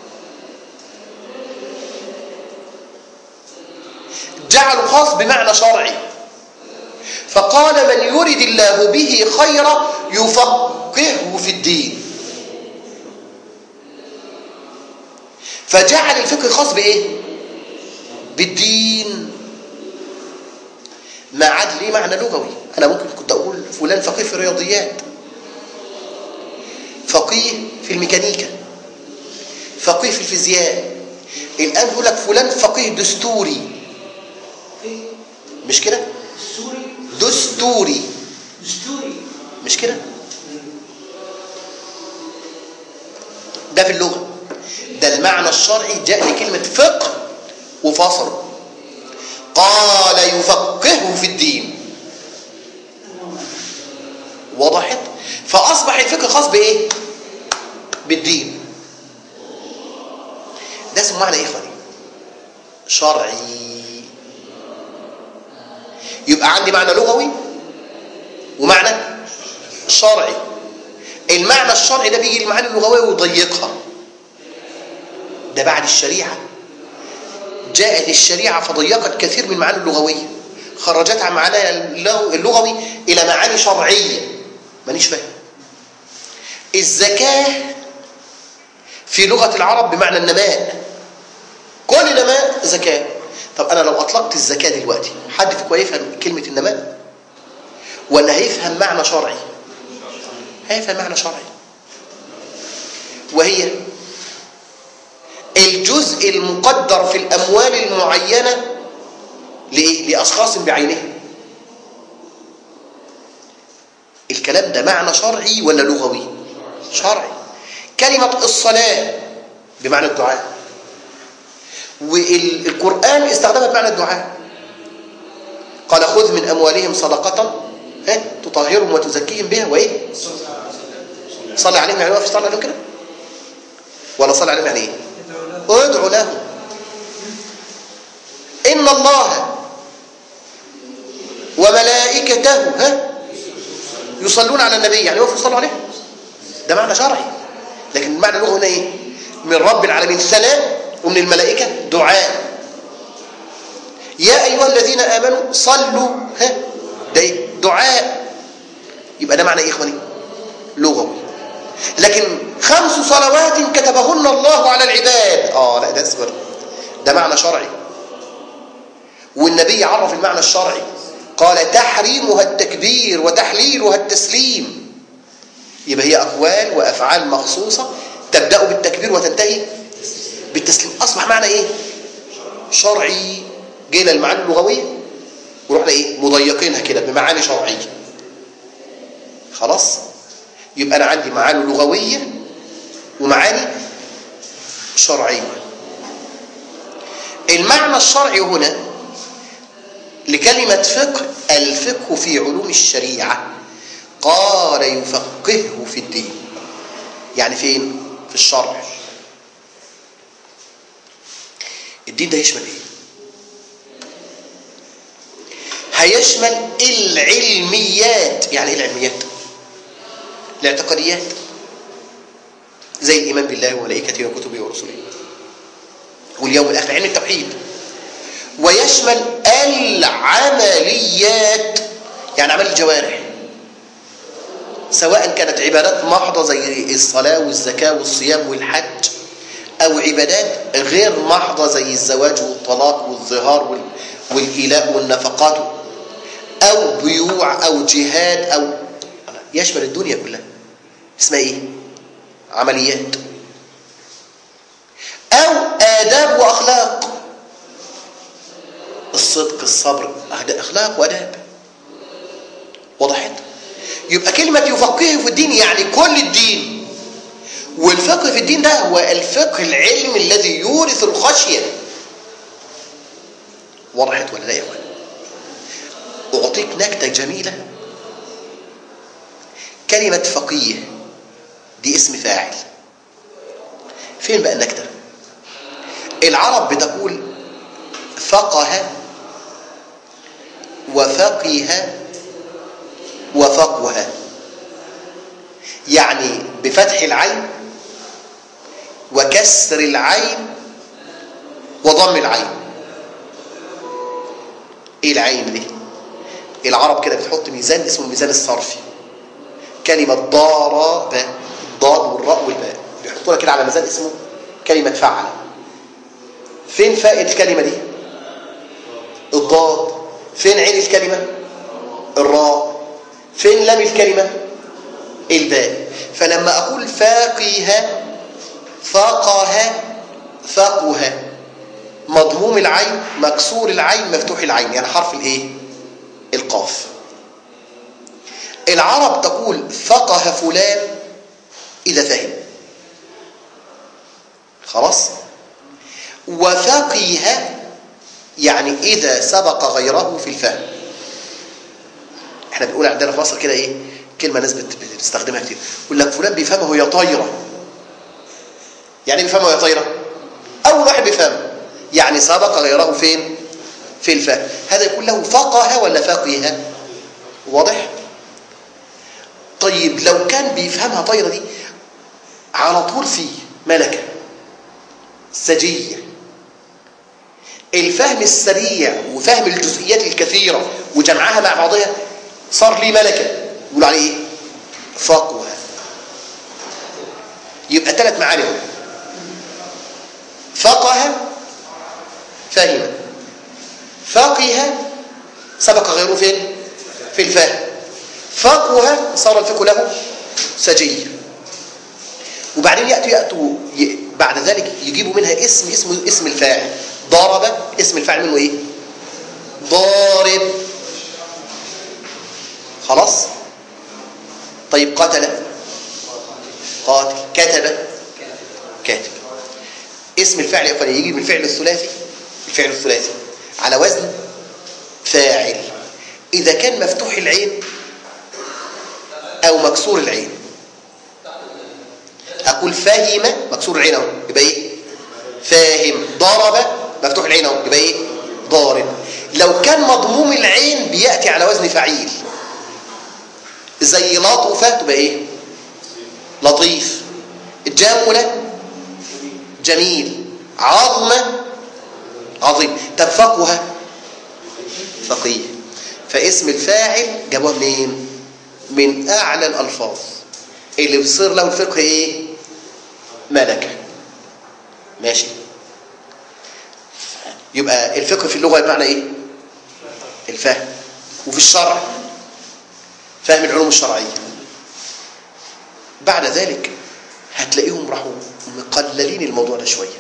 جعله خاص بمعنى شرعي فقال من يرد الله به خيرا يفقهه في الدين فجعل الفقه خاص بايه بالدين ما عاد ليه معنى لغوي انا ممكن كنت اقول فلان فقيه في الرياضيات فقيه في الميكانيكا فقيه في الفيزياء الان يقول لك فلان فقيه دستوري ايه مش كده دستوري دستوري دستوري مش كده ده في اللغة ده المعنى الشرعي جاء لكلمة فقه وفصل قال يفقهه في الدين وضحت فأصبح الفقه خاص بإيه بالدين ده اسمه معنى إيه إخواني شرعي يبقى عندي معنى لغوي ومعنى شرعي المعنى الشرعي ده بيجي المعاني اللغويه ويضيقها ده بعد الشريعه جاءت الشريعه فضيقت كثير من المعاني اللغويه خرجتها عن معناها اللغوي الى معاني شرعيه مانيش فاهم الزكاه في لغه العرب بمعنى النماء كل نماء زكاه طب انا لو اطلقت الزكاه دلوقتي حد فيكم هيفهم كلمه النماء ولا هيفهم معنى شرعي هيفهم معنى شرعي وهي الجزء المقدر في الأموال المعينة لإيه؟ لأشخاص بعينهم الكلام ده معنى شرعي ولا لغوي شرعي كلمة الصلاة بمعنى الدعاء والقرآن استخدمها بمعنى الدعاء قال خذ من أموالهم صدقة ها تطهرهم وتزكيهم بها وإيه صلي عليهم يعني واقف صلي عليهم كده ولا صلي عليهم يعني ايه ادعو لهم ان الله وملائكته ها يصلون على النبي يعني وقفوا يصلوا عليه ده معنى شرعي لكن المعنى اللغوي هنا ايه من رب العالمين سلام ومن الملائكه دعاء يا ايها الذين امنوا صلوا ها ده ايه دعاء يبقى ده معنى ايه اخواني لغوي لكن خمس صلوات كتبهن الله على العباد اه لا ده اصبر ده معنى شرعي والنبي عرف المعنى الشرعي قال تحريمها التكبير وتحليلها التسليم يبقى هي اقوال وافعال مخصوصه تبدا بالتكبير وتنتهي بالتسليم اصبح معنى ايه شرعي جينا المعاني اللغويه ورحنا ايه مضيقينها كده بمعاني شرعيه خلاص يبقى انا عندي معاني لغويه ومعاني شرعيه المعنى الشرعي هنا لكلمه فقه الفقه في علوم الشريعه قال يفقهه في الدين يعني فين في الشرع الدين ده يشمل ايه هيشمل العلميات يعني ايه العلميات الاعتقاديات زي الإيمان بالله وملائكته وكتبه ورسله واليوم الآخر علم التوحيد ويشمل العمليات يعني عمل الجوارح سواء كانت عبادات محضة زي الصلاة والزكاة والصيام والحج أو عبادات غير محضة زي الزواج والطلاق والظهار والإيلاء والنفقات أو بيوع أو جهاد أو يشمل الدنيا كلها اسمها إيه؟ عمليات أو آداب وأخلاق الصدق الصبر أهد- أخلاق وآداب وضحت؟ يبقى كلمة يفقهه في الدين يعني كل الدين والفقه في الدين ده هو الفقه العلمي الذي يورث الخشية وضحت ولا لا يا اخوان أعطيك نكتة جميلة كلمة فقيه دي اسم فاعل فين بقى النكتة العرب بتقول فقه وفقه وفقه يعني بفتح العين وكسر العين وضم العين ايه العين دي العرب كده بتحط ميزان اسمه الميزان الصرفي كلمة ضارب الضاد والراء والباء بيحطوها كده على ميزان اسمه كلمة فعل فين فاء الكلمة دي الضاد فين عين الكلمة الراء فين لام الكلمة الباء فلما أقول فاقه فقه فقه مضموم العين مكسور العين مفتوح العين يعني حرف الايه القاف العرب تقول فقه فلان إذا فهم خلاص وفقه يعني إذا سبق غيره في الفهم احنا بنقول عندنا في مصر كده ايه كلمة ناس بت- بتستخدمها كتير يقول لك فلان بيفهمها وهي طايرة يعني ايه بيفهمها وهي طايرة أول واحد بيفهمها يعني سبق غيره فين في الفهم هذا يكون له فقه ولا فقه واضح طيب لو كان بيفهمها طايرة دي على طول فيه ملكة سجية الفهم السريع وفهم الجزئيات الكثيرة وجمعها مع بعضها صار لي ملكة يقول عليه ايه فقوة يبقى ثلاث معاني هم فقه فهم فقه سبق غيره فين في الفهم فقه صار الفقه له سجية وبعدين يأتوا يأتوا ي- بعد ذلك يجيبوا منها اسم اسمه اسم الفاعل ضرب اسم الفاعل منه ايه ضارب خلاص طيب قتل قاتل كتب كاتب اسم الفعل يا اخواني يجي من الفعل الثلاثي الفعل الثلاثي على وزن فاعل اذا كان مفتوح العين او مكسور العين اقول فاهم مكسور العين اهو يبقى ايه فاهم ضرب مفتوح العين اهو يبقى ايه ضارب لو كان مضموم العين بياتي على وزن فعيل زي لطفه تبقى ايه لطيف جمله جميل عظمه عظيم طب فقه فقيه فاسم الفاعل جابوها منين من اعلى الالفاظ اللي بيصير له الفقه ايه ملكه ماشي يبقى الفقه في اللغه بمعنى ايه الفهم وفي الشرع فهم العلوم الشرعيه بعد ذلك هتلاقيهم راحوا مقللين الموضوع ده شويه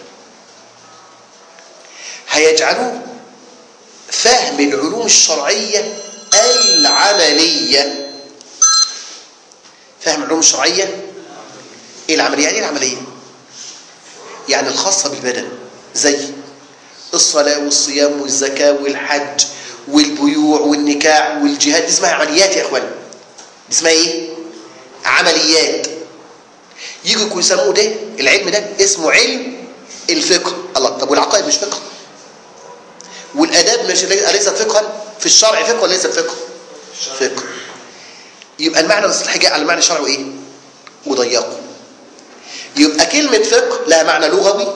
هيجعلوه فهم العلوم الشرعيه العمليه فهم العلوم الشرعيه ايه العمليه يعني ايه العمليه يعني الخاصه بالبدن زي الصلاه والصيام والزكاه والحج والبيوع والنكاح والجهاد دي اسمها عمليات يا اخوان دي اسمها ايه عمليات يجوا يسموه ده العلم ده اسمه علم الفقه الله طب والعقائد مش فقه والاداب مش ليست فقها في الشرع فقه ولا ليس فقه فقه يبقى المعنى الاصطلاحي جاء على المعنى الشرعي ايه وضيقه يبقى كلمة فقه لها معنى لغوي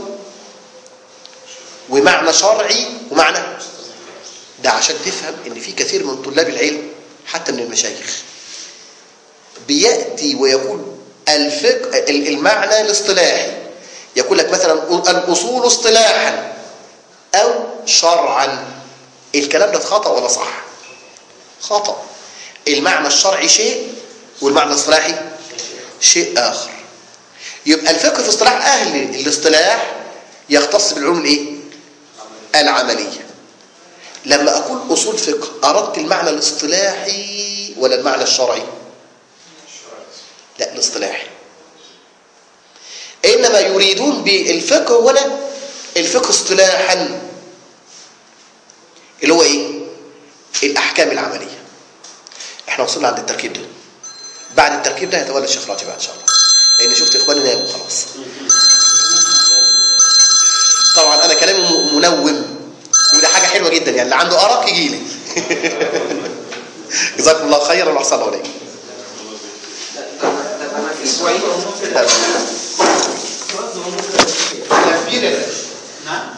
ومعنى شرعي ومعنى ده عشان تفهم ان في كثير من طلاب العلم حتى من المشايخ بيأتي ويقول الفقه المعنى الاصطلاحي يقول لك مثلا الأصول اصطلاحا أو شرعا الكلام ده خطأ ولا صح خطأ المعنى الشرعي شيء والمعنى الاصطلاحي شيء آخر يبقى الفقه في اصطلاح أهل الاصطلاح يختص بالعلوم الايه العملية لما أقول أصول فقه أردت المعنى الاصطلاحي ولا المعنى الشرعي لا الاصطلاحي إنما يريدون بالفقه هنا الفقه اصطلاحا اللي هو إيه الأحكام العملية احنا وصلنا عند التركيب ده بعد التركيب ده هيتولى الشيخ راتب ان شاء الله لان شفت اخواني ناموا خلاص طبعا انا كلامي م- منوم وده حاجه حلوه جدا يعني اللي عنده ارق يجي لي جزاكم الله خيرا واحسن الله اليكم في سؤال نعم